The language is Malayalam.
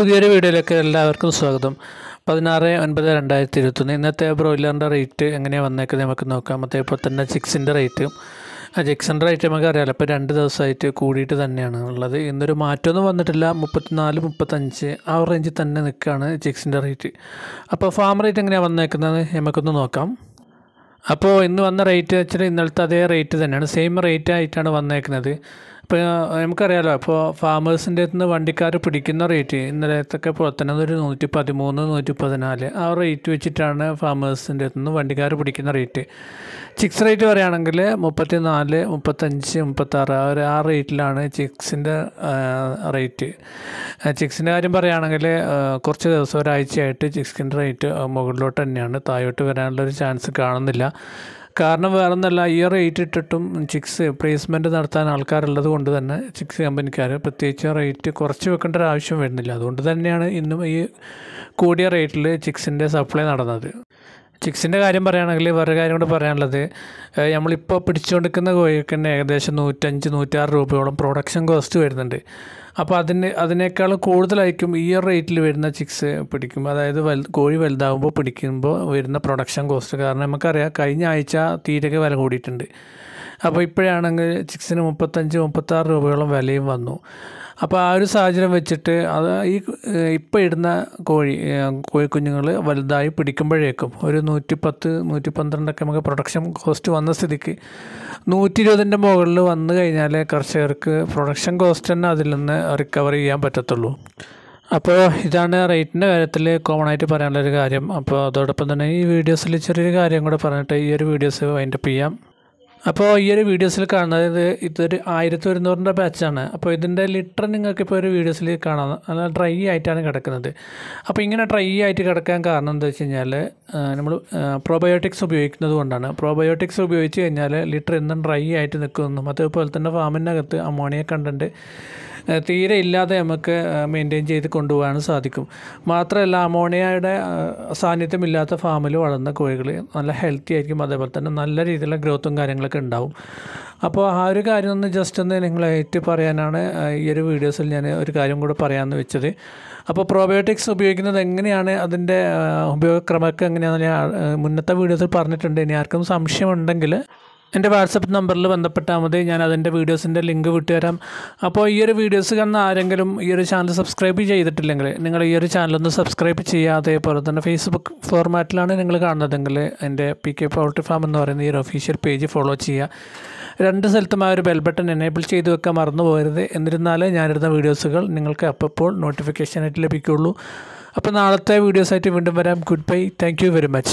പുതിയൊരു വീഡിയോയിലേക്ക് എല്ലാവർക്കും സ്വാഗതം പതിനാറ് ഒൻപത് രണ്ടായിരത്തി ഇരുപത്തൊന്ന് ഇന്നത്തെ ബ്രോയിലറിൻ്റെ റേറ്റ് എങ്ങനെയാണ് വന്നേക്കുന്നത് നമുക്ക് നോക്കാം അതേപോലെ തന്നെ ചിക്സിൻ്റെ റേറ്റും ആ ചിക്സിൻ്റെ റേറ്റ് നമുക്ക് അറിയാമല്ലോ ഇപ്പോൾ രണ്ട് ദിവസമായിട്ട് കൂടിയിട്ട് തന്നെയാണ് ഉള്ളത് ഇന്നൊരു മാറ്റമൊന്നും വന്നിട്ടില്ല മുപ്പത്തിനാല് മുപ്പത്തഞ്ച് ആ റേഞ്ചിൽ തന്നെ നിൽക്കുകയാണ് ചിക്സിൻ്റെ റേറ്റ് അപ്പോൾ ഫാം റേറ്റ് എങ്ങനെയാണ് വന്നേക്കുന്നത് നമുക്കൊന്ന് നോക്കാം അപ്പോൾ ഇന്ന് വന്ന റേറ്റ് വെച്ചിട്ട് ഇന്നലത്തെ അതേ റേറ്റ് തന്നെയാണ് സെയിം റേറ്റ് ആയിട്ടാണ് വന്നേക്കുന്നത് ഇപ്പോൾ നമുക്കറിയാലോ അപ്പോൾ ഫാമേഴ്സിൻ്റെ അടുത്ത് നിന്ന് വണ്ടിക്കാർ പിടിക്കുന്ന റേറ്റ് ഇന്നലത്തൊക്കെ പോലെ തന്നെ ഒരു നൂറ്റി പതിമൂന്ന് നൂറ്റി പതിനാല് ആ റേറ്റ് വെച്ചിട്ടാണ് ഫാമേഴ്സിൻ്റെ അടുത്ത് നിന്ന് വണ്ടിക്കാർ പിടിക്കുന്ന റേറ്റ് ചിക്സ് റേറ്റ് പറയുകയാണെങ്കിൽ മുപ്പത്തി നാല് മുപ്പത്തഞ്ച് മുപ്പത്താറ് ആ ഒരു ആ റേറ്റിലാണ് ചിക്സിൻ്റെ റേറ്റ് ചിക്സിൻ്റെ കാര്യം പറയുകയാണെങ്കിൽ കുറച്ച് ദിവസം ഒരാഴ്ചയായിട്ട് ചിക്സിൻ്റെ റേറ്റ് മുകളിലോട്ട് തന്നെയാണ് താഴോട്ട് വരാനുള്ളൊരു ചാൻസ് കാണുന്നില്ല കാരണം വേറൊന്നല്ല ഈ റേറ്റ് ഇട്ടിട്ടും ചിക്സ് പ്ലേസ്മെൻറ്റ് നടത്താൻ ആൾക്കാരുള്ളത് കൊണ്ട് തന്നെ ചിക്സ് കമ്പനിക്കാർ പ്രത്യേകിച്ച് റേറ്റ് കുറച്ച് വെക്കേണ്ട ഒരു ആവശ്യം വരുന്നില്ല അതുകൊണ്ട് തന്നെയാണ് ഇന്നും ഈ കൂടിയ റേറ്റിൽ ചിക്സിൻ്റെ സപ്ലൈ നടന്നത് ചിക്സിൻ്റെ കാര്യം പറയുകയാണെങ്കിൽ വേറെ കാര്യം കൂടെ പറയാനുള്ളത് ഏഹ് നമ്മളിപ്പോൾ പിടിച്ചുകൊണ്ടിരിക്കുന്ന കോഴിക്ക് തന്നെ ഏകദേശം നൂറ്റഞ്ച് നൂറ്റാറ് രൂപയോളം പ്രൊഡക്ഷൻ കോസ്റ്റ് വരുന്നുണ്ട് അപ്പോൾ അതിന് അതിനേക്കാളും കൂടുതലായിരിക്കും ഈ റേറ്റിൽ വരുന്ന ചിക്സ് പിടിക്കും അതായത് വൽ കോഴി വലുതാകുമ്പോൾ പിടിക്കുമ്പോൾ വരുന്ന പ്രൊഡക്ഷൻ കോസ്റ്റ് കാരണം നമുക്കറിയാം കഴിഞ്ഞ ആഴ്ച തീരൊക്കെ വില കൂടിയിട്ടുണ്ട് അപ്പോൾ ഇപ്പോഴാണെങ്കിൽ ചിക്സിന് മുപ്പത്തഞ്ച് മുപ്പത്താറ് രൂപയോളം വിലയും വന്നു അപ്പോൾ ആ ഒരു സാഹചര്യം വെച്ചിട്ട് അത് ഈ ഇപ്പോൾ ഇടുന്ന കോഴി കോഴിക്കുഞ്ഞുങ്ങൾ വലുതായി പിടിക്കുമ്പോഴേക്കും ഒരു നൂറ്റി പത്ത് നൂറ്റി പന്ത്രണ്ടൊക്കെ നമുക്ക് പ്രൊഡക്ഷൻ കോസ്റ്റ് വന്ന സ്ഥിതിക്ക് നൂറ്റി ഇരുപതിൻ്റെ മുകളിൽ വന്നു കഴിഞ്ഞാൽ കർഷകർക്ക് പ്രൊഡക്ഷൻ കോസ്റ്റ് തന്നെ അതിൽ നിന്ന് റിക്കവർ ചെയ്യാൻ പറ്റത്തുള്ളൂ അപ്പോൾ ഇതാണ് റേറ്റിൻ്റെ കാര്യത്തിൽ കോമൺ ആയിട്ട് പറയാനുള്ളൊരു കാര്യം അപ്പോൾ അതോടൊപ്പം തന്നെ ഈ വീഡിയോസിൽ ചെറിയൊരു കാര്യം കൂടെ പറഞ്ഞിട്ട് ഈ ഒരു വീഡിയോസ് വൈൻഡപ്പ് ചെയ്യാം അപ്പോൾ ഈ ഒരു വീഡിയോസിൽ കാണുന്നത് ഇതൊരു ആയിരത്തി ഒരുന്നൂറിൻ്റെ ബാച്ചാണ് അപ്പോൾ ഇതിൻ്റെ ലിറ്റർ നിങ്ങൾക്ക് ഇപ്പോൾ ഒരു വീഡിയോസിൽ കാണാം അത് ഡ്രൈ ആയിട്ടാണ് കിടക്കുന്നത് അപ്പോൾ ഇങ്ങനെ ഡ്രൈ ആയിട്ട് കിടക്കാൻ കാരണം എന്താ വെച്ച് കഴിഞ്ഞാൽ നമ്മൾ പ്രോബയോട്ടിക്സ് ഉപയോഗിക്കുന്നത് കൊണ്ടാണ് പ്രോബയോട്ടിക്സ് ഉപയോഗിച്ച് കഴിഞ്ഞാൽ ലിറ്റർ എന്നും ഡ്രൈ ആയിട്ട് നിൽക്കുന്നു അതേപോലെ തന്നെ ഫാമിനകത്ത് അമോണിയ കണ്ടൻറ്റ് തീരെ ഇല്ലാതെ നമുക്ക് മെയിൻറ്റെയിൻ ചെയ്ത് കൊണ്ടുപോകാൻ സാധിക്കും മാത്രമല്ല അമോണിയയുടെ സാന്നിധ്യമില്ലാത്ത ഫാമിൽ വളർന്ന കോഴികൾ നല്ല ഹെൽത്തി ആയിരിക്കും അതേപോലെ തന്നെ നല്ല രീതിയിലുള്ള ഗ്രോത്തും കാര്യങ്ങളൊക്കെ ഉണ്ടാവും അപ്പോൾ ആ ഒരു കാര്യം ഒന്ന് ജസ്റ്റ് ഒന്ന് നിങ്ങളായിട്ട് പറയാനാണ് ഈ ഒരു വീഡിയോസിൽ ഞാൻ ഒരു കാര്യം കൂടെ പറയാമെന്ന് വെച്ചത് അപ്പോൾ പ്രോബയോട്ടിക്സ് ഉപയോഗിക്കുന്നത് എങ്ങനെയാണ് അതിൻ്റെ ഉപയോഗക്രമമൊക്കെ എങ്ങനെയാണെന്ന് ഞാൻ മുന്നത്തെ വീഡിയോസിൽ പറഞ്ഞിട്ടുണ്ട് ഇനി ആർക്കും സംശയമുണ്ടെങ്കിൽ എൻ്റെ വാട്സപ്പ് നമ്പറിൽ ബന്ധപ്പെട്ടാൽ മതി ഞാൻ അതിൻ്റെ വീഡിയോസിൻ്റെ ലിങ്ക് വിട്ടുതരാം അപ്പോൾ ഈ ഒരു വീഡിയോസ് കാണുന്ന ആരെങ്കിലും ഈ ഒരു ചാനൽ സബ്സ്ക്രൈബ് ചെയ്തിട്ടില്ലെങ്കിൽ നിങ്ങൾ ഈ ഒരു ചാനലൊന്ന് സബ്സ്ക്രൈബ് ചെയ്യുക അതേപോലെ തന്നെ ഫേസ്ബുക്ക് ഫോർമാറ്റിലാണ് നിങ്ങൾ കാണുന്നതെങ്കിൽ എൻ്റെ പി കെ പൗൾട്രി ഫാം എന്ന് പറയുന്ന ഈ ഒരു ഒഫീഷ്യൽ പേജ് ഫോളോ ചെയ്യുക രണ്ട് സ്ഥലത്തും ആ ഒരു ബെൽ ബട്ടൺ എനേബിൾ ചെയ്ത് വെക്കാൻ മറന്നു പോകരുത് എന്നിരുന്നാലേ ഞാനിടുന്ന വീഡിയോസുകൾ നിങ്ങൾക്ക് അപ്പോൾ നോട്ടിഫിക്കേഷനായിട്ട് ലഭിക്കുകയുള്ളൂ അപ്പോൾ നാളത്തെ വീഡിയോസായിട്ട് വീണ്ടും വരാം good bye thank you very much